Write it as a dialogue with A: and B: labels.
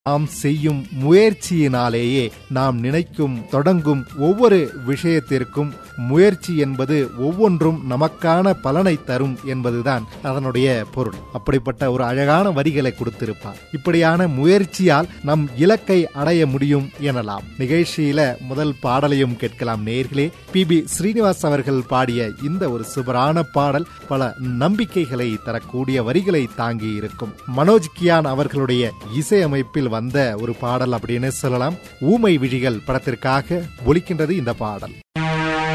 A: நாம் செய்யும் முயற்சியினாலேயே நாம் நினைக்கும் தொடங்கும் ஒவ்வொரு விஷயத்திற்கும் முயற்சி என்பது ஒவ்வொன்றும் நமக்கான பலனை தரும் என்பதுதான் அதனுடைய பொருள் அப்படிப்பட்ட ஒரு அழகான வரிகளை கொடுத்திருப்பார் இப்படியான முயற்சியால் நம் இலக்கை அடைய முடியும் எனலாம் நிகழ்ச்சியில முதல் பாடலையும் கேட்கலாம் நேர்களே பி பி ஸ்ரீனிவாஸ் அவர்கள் பாடிய இந்த ஒரு சுபரான பாடல் பல நம்பிக்கைகளை தரக்கூடிய வரிகளை தாங்கி இருக்கும் மனோஜ் கியான் அவர்களுடைய இசையமைப்பில் வந்த ஒரு பாடல் அப்படின்னு சொல்லலாம் ஊமை விழிகள் படத்திற்காக ஒலிக்கின்றது இந்த பாடல்